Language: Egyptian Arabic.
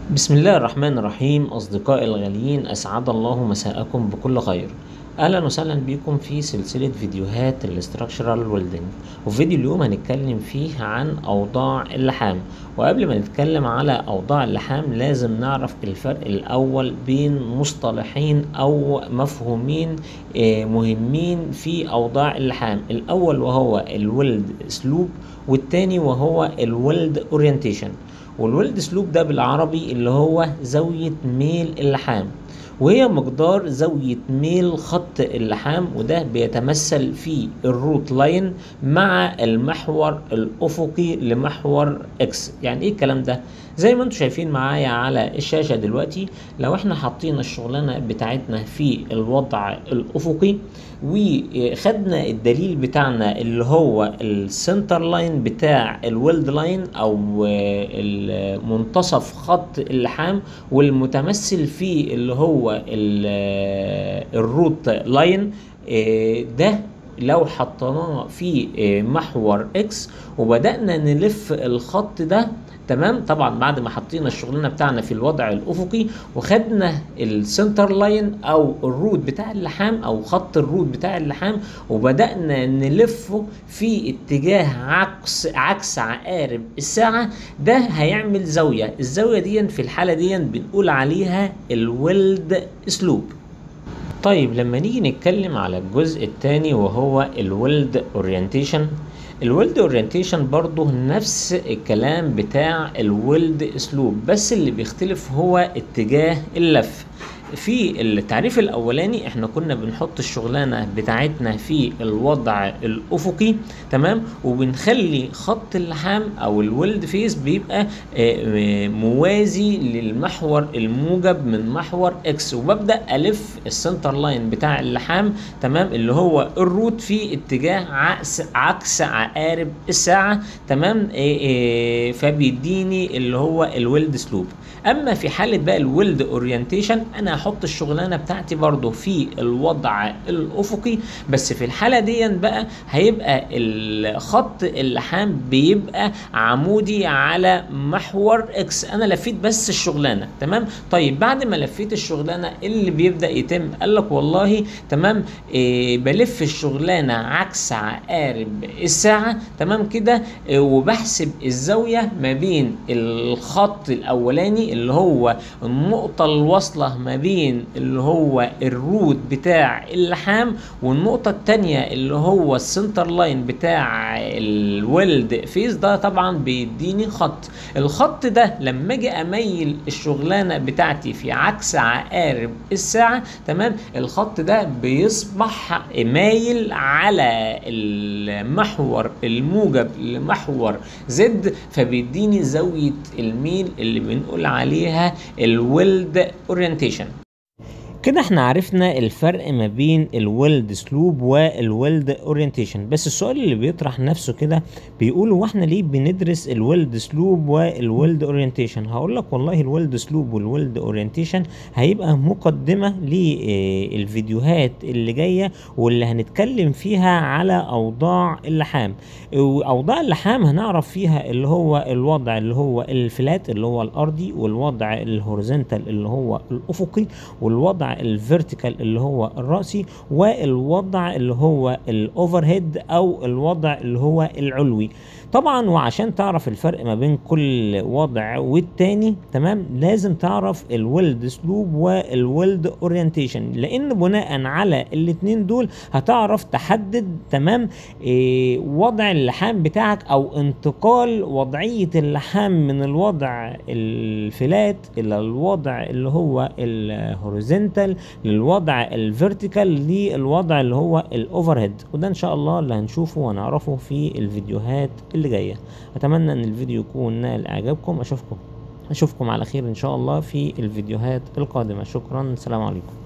بسم الله الرحمن الرحيم أصدقائي الغاليين أسعد الله مساءكم بكل خير أهلا وسهلا بكم في سلسلة فيديوهات الاستراكشرال ويلدنج وفي فيديو اليوم هنتكلم فيه عن أوضاع اللحام وقبل ما نتكلم على أوضاع اللحام لازم نعرف الفرق الأول بين مصطلحين أو مفهومين آه، مهمين في أوضاع اللحام الأول وهو الويلد سلوب والتاني وهو الويلد اورينتيشن والويلد سلوب ده بالعربي اللي هو زاوية ميل اللحام وهي مقدار زاوية ميل خط اللحام وده بيتمثل في الروت لاين مع المحور الأفقي لمحور اكس يعني ايه الكلام ده زي ما انتم شايفين معايا على الشاشة دلوقتي لو احنا حاطين الشغلانة بتاعتنا في الوضع الأفقي وخدنا الدليل بتاعنا اللي هو السنتر لاين بتاع الويلد لاين او منتصف خط اللحام والمتمثل فيه اللي هو الروت لاين ده لو حطيناه في محور اكس وبدأنا نلف الخط ده تمام طبعا بعد ما حطينا الشغلانه بتاعنا في الوضع الافقي وخدنا السنتر لاين او الروت بتاع اللحام او خط الروت بتاع اللحام وبدانا نلفه في اتجاه عكس عكس عقارب الساعه ده هيعمل زاويه الزاويه دي في الحاله دي بنقول عليها الويلد سلوب طيب لما نيجي نتكلم على الجزء الثاني وهو الويلد اورينتيشن الويلد اورينتيشن برضه نفس الكلام بتاع الويلد اسلوب بس اللي بيختلف هو اتجاه اللف في التعريف الاولاني احنا كنا بنحط الشغلانه بتاعتنا في الوضع الافقي تمام وبنخلي خط اللحام او الويلد فيس بيبقى موازي للمحور الموجب من محور اكس وببدا الف السنتر لاين بتاع اللحام تمام اللي هو الروت في اتجاه عكس عكس عقارب الساعه تمام فبيديني اللي هو الويلد سلوب اما في حاله بقى الويلد اورينتيشن انا هحط الشغلانه بتاعتي برضو في الوضع الافقي بس في الحاله دي بقى هيبقى الخط اللحام بيبقى عمودي على محور اكس انا لفيت بس الشغلانه تمام طيب بعد ما لفيت الشغلانه اللي بيبدا يتم قال لك والله تمام إيه بلف الشغلانه عكس عقارب الساعه تمام كده إيه وبحسب الزاويه ما بين الخط الاولاني اللي هو النقطه الواصله ما بين اللي هو الروت بتاع اللحام والنقطة التانية اللي هو السنتر لاين بتاع الويلد فيس ده طبعا بيديني خط الخط ده لما اجي اميل الشغلانة بتاعتي في عكس عقارب الساعة تمام الخط ده بيصبح مايل على المحور الموجب لمحور زد فبيديني زاوية الميل اللي بنقول عليها الويلد اورينتيشن كده احنا عرفنا الفرق ما بين الويلد سلوب والويلد اورينتيشن بس السؤال اللي بيطرح نفسه كده بيقول هو احنا ليه بندرس الويلد سلوب والويلد اورينتيشن هقول لك والله الويلد سلوب والويلد اورينتيشن هيبقى مقدمه للفيديوهات اللي جايه واللي هنتكلم فيها على اوضاع اللحام اوضاع اللحام هنعرف فيها اللي هو الوضع اللي هو الفلات اللي هو الارضي والوضع الهوريزونتال اللي هو الافقي والوضع الفيرتيكال اللي هو الرأسي والوضع اللي هو الاوفر هيد او الوضع اللي هو العلوي طبعا وعشان تعرف الفرق ما بين كل وضع والتاني تمام لازم تعرف الويلد سلوب والويلد اورينتيشن لان بناء على الاتنين دول هتعرف تحدد تمام إيه وضع اللحام بتاعك او انتقال وضعية اللحام من الوضع الفلات الى الوضع اللي هو الهوريزونتال للوضع الفيرتيكال للوضع اللي هو الاوفر هيد وده ان شاء الله اللي هنشوفه ونعرفه في الفيديوهات اللي جايه اتمنى ان الفيديو يكون نال اعجابكم اشوفكم اشوفكم على خير ان شاء الله في الفيديوهات القادمه شكرا السلام عليكم